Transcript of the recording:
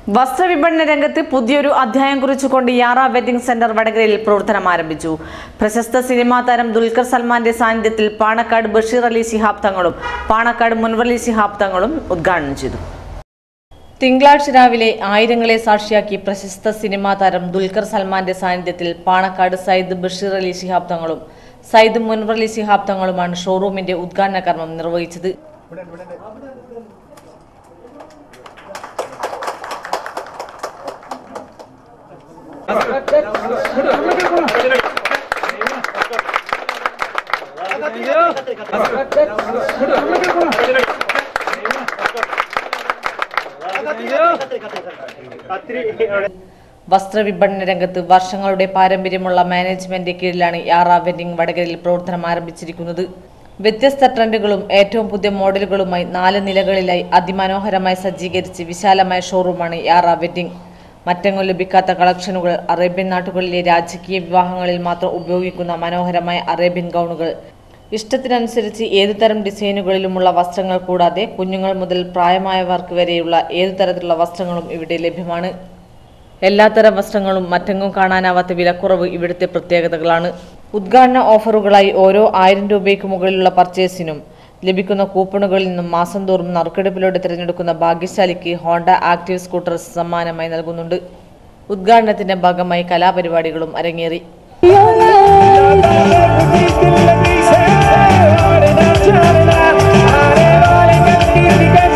വസ്ത്രവിപണന രംഗത്ത് പുതിയൊരു അധ്യായം കുറിച്ചുകൊണ്ട് യാറ വെഡിംഗ് സെന്റർ വടകരയിൽ പ്രവർത്തനം ആരംഭിച്ചു പ്രശസ്ത സിനിമാ താരം ദുൽഖർ സൽമാന്റെ സാന്നിധ്യത്തിൽ പാണക്കാട് ബഷീർ അലി ശിഹാബ് തങ്ങളും പാണക്കാട് മുൻവർ അലി ശിഹാബ് തങ്ങളും ഉദ്ഘാടനം ചെയ്തു തിങ്കളാഴ്ച രാവിലെ ആയിരങ്ങളെ സാക്ഷിയാക്കി പ്രശസ്ത സിനിമാ താരം ദുൽഖർ സൽമാന്റെ സാന്നിധ്യത്തിൽ പാണക്കാട് സയ്യിദ് ബഷീർ അലി ശിഹാബ് തങ്ങളും സയ്യിദ് മുൻവർ അലി ശിഹാബ് തങ്ങളുമാണ് ഷോറൂമിന്റെ ഉദ്ഘാടന കർമ്മം നിർവഹിച്ചത് വസ്ത്രവിപണന രംഗത്ത് വർഷങ്ങളുടെ പാരമ്പര്യമുള്ള മാനേജ്മെന്റ് കീഴിലാണ് യാറ വെഡിംഗ് വടകരയിൽ പ്രവർത്തനം ആരംഭിച്ചിരിക്കുന്നത് വ്യത്യസ്ത ട്രെൻഡുകളും ഏറ്റവും പുതിയ മോഡലുകളുമായി നാല് നിലകളിലായി അതിമനോഹരമായി സജ്ജീകരിച്ച് വിശാലമായ ഷോറൂമാണ് യാറ വെഡിംഗ് മറ്റെങ്ങും ലഭിക്കാത്ത കളക്ഷനുകൾ അറേബ്യൻ നാട്ടുകളിലെ രാജകീയ വിവാഹങ്ങളിൽ മാത്രം ഉപയോഗിക്കുന്ന മനോഹരമായ അറേബ്യൻ ഗൗണുകൾ ഇഷ്ടത്തിനനുസരിച്ച് ഏതു തരം ഡിസൈനുകളിലുമുള്ള വസ്ത്രങ്ങൾ കൂടാതെ കുഞ്ഞുങ്ങൾ മുതൽ പ്രായമായവർക്ക് വരെയുള്ള ഏതു തരത്തിലുള്ള വസ്ത്രങ്ങളും ഇവിടെ ലഭ്യമാണ് എല്ലാത്തരം വസ്ത്രങ്ങളും മറ്റെങ്ങും കാണാനാവാത്ത വിലക്കുറവ് ഇവിടുത്തെ പ്രത്യേകതകളാണ് ഉദ്ഘാടന ഓഫറുകളായി ഓരോ ആയിരം രൂപയ്ക്ക് മുകളിലുള്ള പർച്ചേസിനും ലഭിക്കുന്ന കൂപ്പണുകളിൽ നിന്നും മാസം തോറും നറുക്കെടുപ്പിലൂടെ തിരഞ്ഞെടുക്കുന്ന ഭാഗ്യശാലിക്ക് ഹോണ്ട ആക്റ്റീവ് സ്കൂട്ടർ സമ്മാനമായി നൽകുന്നുണ്ട് ഉദ്ഘാടനത്തിന്റെ ഭാഗമായി കലാപരിപാടികളും അരങ്ങേറി Thank you.